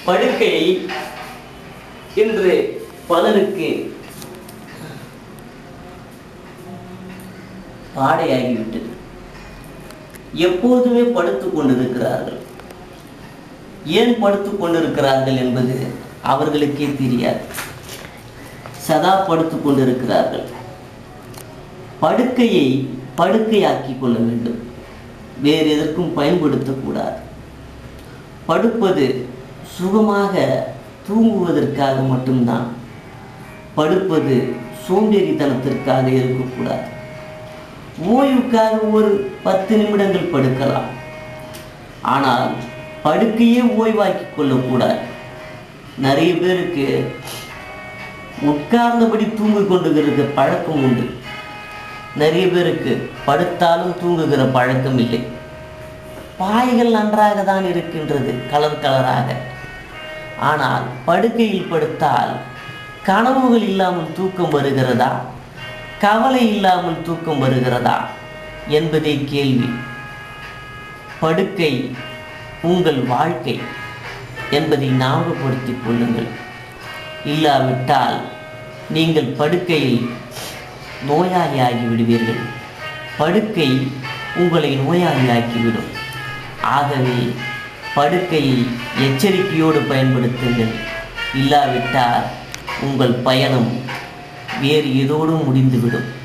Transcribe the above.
படுக்கை இன்று பலருக்கு பாடையாகிவிட்டது எப்போதுமே படுத்துக் கொண்டிருக்கிறார்கள் ஏன் படுத்துக் கொண்டிருக்கிறார்கள் என்பது அவர்களுக்கே தெரியாது சதா படுத்துக் கொண்டிருக்கிறார்கள் படுக்கையை படுக்கையாக்கி கொள்ள வேண்டும் வேறு எதற்கும் பயன்படுத்தக்கூடாது படுப்பது சுகமாக தூங்குவதற்காக மட்டும்தான் படுப்பது சோம்பேறித்தனத்திற்காக இருக்கக்கூடாது ஓய்வுக்காக ஒரு பத்து நிமிடங்கள் படுக்கலாம் ஆனால் படுக்கையே ஓய்வாக்கி கொள்ளக்கூடாது நிறைய பேருக்கு உட்கார்ந்தபடி தூங்கிக் கொண்டிருக்கிற பழக்கம் உண்டு நிறைய பேருக்கு படுத்தாலும் தூங்குகிற பழக்கம் இல்லை பாய்கள் நன்றாக தான் இருக்கின்றது கலர் கலராக ஆனால் படுக்கையில் படுத்தால் கனவுகள் இல்லாமல் தூக்கம் வருகிறதா கவலை இல்லாமல் தூக்கம் வருகிறதா என்பதே கேள்வி படுக்கை உங்கள் வாழ்க்கை என்பதை ஞாபகப்படுத்திக் கொள்ளுங்கள் இல்லாவிட்டால் நீங்கள் படுக்கையில் நோயாளியாகி விடுவீர்கள் படுக்கை உங்களை நோயாளியாக்கிவிடும் ஆகவே படுக்கையை எச்சரிக்கையோடு பயன்படுத்துங்கள் இல்லாவிட்டால் உங்கள் பயணம் வேறு ஏதோடும் முடிந்துவிடும்